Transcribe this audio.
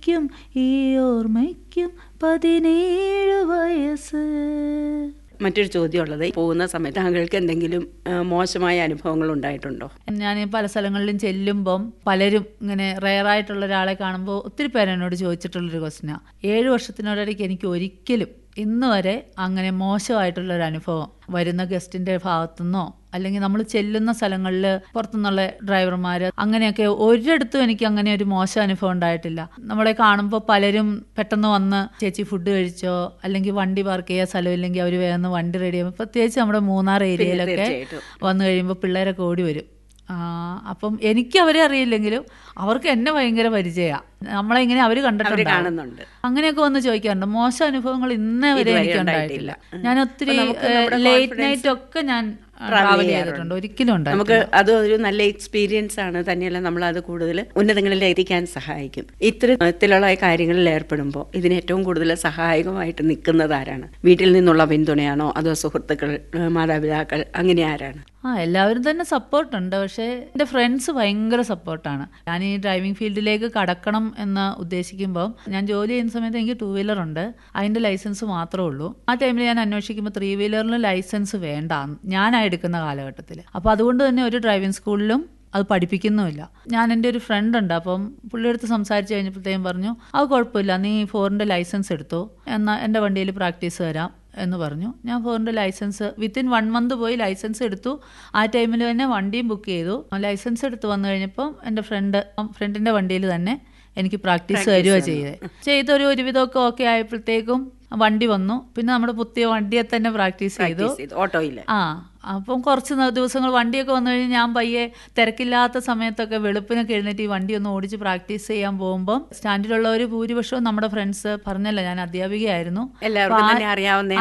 എനിക്കും ഈ ഓർമ്മയ്ക്കും പതിനേഴ് വയസ്സ് മറ്റൊരു ചോദ്യമുള്ളത് പോകുന്ന സമയത്ത് താങ്കൾക്ക് എന്തെങ്കിലും ആ, മോശമായ അനുഭവങ്ങൾ ഉണ്ടായിട്ടുണ്ടോ ഞാൻ പല സ്ഥലങ്ങളിലും ചെല്ലുമ്പം പലരും ഇങ്ങനെ റെയറായിട്ടുള്ള ഒരാളെ കാണുമ്പോൾ ഒത്തിരി പേര് എന്നോട് ചോദിച്ചിട്ടുള്ളൊരു ക്വസ്റ്റിനാണ് ഏഴ് വർഷത്തിനോടിടയ്ക്ക് എനിക്ക് ഒരിക്കലും ഇന്ന് വരെ അങ്ങനെ മോശമായിട്ടുള്ള ഒരു അനുഭവം വരുന്ന ഗസ്റ്റിന്റെ ഭാഗത്തുനിന്നോ അല്ലെങ്കിൽ നമ്മൾ ചെല്ലുന്ന സ്ഥലങ്ങളിൽ പുറത്തുനിന്നുള്ള ഡ്രൈവർമാർ അങ്ങനെയൊക്കെ ഒരിടത്തും എനിക്ക് അങ്ങനെ ഒരു മോശം അനുഭവം ഉണ്ടായിട്ടില്ല നമ്മളെ കാണുമ്പോൾ പലരും പെട്ടെന്ന് വന്ന് ചേച്ചി ഫുഡ് കഴിച്ചോ അല്ലെങ്കിൽ വണ്ടി പാർക്ക് ചെയ്യാൻ സ്ഥലമില്ലെങ്കിൽ അവർ വേഗം വണ്ടി റെഡി ആകുമ്പോൾ പ്രത്യേകിച്ച് നമ്മുടെ മൂന്നാർ ഏരിയയിലൊക്കെ തീർച്ചയായിട്ടും. വന്നു കഴിയുമ്പോൾ പിള്ളേരൊക്കെ ഓടി വരും ആ, അപ്പം എനിക്ക് അവരെ അറിയില്ലെങ്കിലും അവർക്ക് എന്നെ ഭയങ്കര പരിചയമാണ് നമ്മളെ ഇങ്ങനെ അവർ അവര് കണ്ടിട്ടുണ്ട് കാണുന്നുണ്ട് അങ്ങനെയൊക്കെ വന്ന് ചോദിക്കാറുണ്ട് മോശം അനുഭവങ്ങൾ ഇന്നേ വരെ ഇതുവരെ എനിക്ക് ഉണ്ടായിട്ടില്ല. ഉണ്ടായിട്ടില്ല ഞാൻ ഒത്തിരി അപ്പൊ നമുക്ക് നമ്മുടെ ലേറ്റ് confidence നൈറ്റ് ഒക്കെ ഞാൻ travel ട്രാവൽ ചെയ്യാറുണ്ട്. ചെയ്തിട്ടുണ്ട് ഒരിക്കലും നമുക്ക് ഉണ്ടായിട്ടില്ല അത് ഒരു നല്ല എക്സ്പീരിയൻസ് ആണ് തന്നെയല്ല നമ്മൾ അത് കൂടുതൽ ഉന്നതങ്ങളിൽ എത്തിക്കാൻ സഹായിക്കും ഇത്തരത്തിലുള്ള കാര്യങ്ങളിൽ ഏർപ്പെടുമ്പോൾ ഇതിന് ഏറ്റവും കൂടുതൽ സഹായകമായിട്ട് നിൽക്കുന്നത് ആരാണ് വീട്ടിൽ നിന്നുള്ള പിന്തുണയാണോ അതോ സുഹൃത്തുക്കൾ ഏഹ് മാതാപിതാക്കൾ അങ്ങനെ ആരാണ് ആ എല്ലാവരും തന്നെ സപ്പോർട്ടുണ്ട് പക്ഷേ എൻ്റെ ഫ്രണ്ട്സ് ഭയങ്കര സപ്പോർട്ടാണ് ഞാൻ ഈ ഡ്രൈവിംഗ് ഫീൽഡിലേക്ക് കടക്കണം എന്ന് ഉദ്ദേശിക്കുമ്പോൾ ഞാൻ ജോലി ചെയ്യുന്ന സമയത്ത് എനിക്ക് ടൂ വീലർ ഉണ്ട് അതിൻ്റെ ലൈസൻസ് മാത്രമേ ഉള്ളൂ ആ ടൈമിൽ ഞാൻ അന്വേഷിക്കുമ്പോൾ ത്രീ വീലറിന് ലൈസൻസ് വേണ്ട ഞാനായി എടുക്കുന്ന കാലഘട്ടത്തിൽ അപ്പോൾ അതുകൊണ്ട് തന്നെ ഒരു ഡ്രൈവിംഗ് സ്കൂളിലും അത് പഠിപ്പിക്കുന്നുമില്ല ഞാൻ എൻ്റെ ഒരു ഫ്രണ്ട് ഉണ്ട് അപ്പം പുള്ളിയെടുത്ത് സംസാരിച്ച് കഴിഞ്ഞപ്പോഴത്തേക്കും പറഞ്ഞു അത് കുഴപ്പമില്ല നീ ഫോറിൻ്റെ ലൈസൻസ് എടുത്തോ എന്നാൽ എൻ്റെ വണ്ടിയിൽ പ്രാക്ടീസ് തരാം എന്ന് പറഞ്ഞു ഞാൻ ഫോറിൻ്റെ ലൈസൻസ് വിത്തിൻ വൺ മന്ത് പോയി ലൈസൻസ് എടുത്തു ആ ടൈമിൽ തന്നെ വണ്ടിയും ബുക്ക് ചെയ്തു ലൈസൻസ് എടുത്ത് വന്നു കഴിഞ്ഞപ്പോൾ എൻ്റെ ഫ്രണ്ട് ഫ്രണ്ടിൻ്റെ വണ്ടിയിൽ തന്നെ എനിക്ക് പ്രാക്ടീസ് തരിക ചെയ്തത് ചെയ്തൊരു ഒരുവിധമൊക്കെ ഓക്കെ ആയപ്പോഴത്തേക്കും വണ്ടി വന്നു പിന്നെ നമ്മുടെ പുതിയ വണ്ടിയെ തന്നെ പ്രാക്ടീസ് ചെയ്തു ഓട്ടോയിൽ ആ അപ്പം കുറച്ച് ന- ദിവസങ്ങൾ വണ്ടിയൊക്കെ വന്നു കഴിഞ്ഞ് ഞാൻ പയ്യെ തിരക്കില്ലാത്ത സമയത്തൊക്കെ വെളുപ്പിനൊക്കെ എഴുന്നേറ്റ് ഈ വണ്ടി ഒന്ന് ഓടിച്ച് പ്രാക്ടീസ് ചെയ്യാൻ പോകുമ്പോൾ സ്റ്റാൻഡിലുള്ള ഒരു ഭൂരിപക്ഷവും നമ്മുടെ ഫ്രണ്ട്സ് പറഞ്ഞല്ലോ ഞാൻ അധ്യാപികയായിരുന്നു എല്ലാവർക്കും അപ്പൊ ആ- തന്നെ അറിയാവുന്ന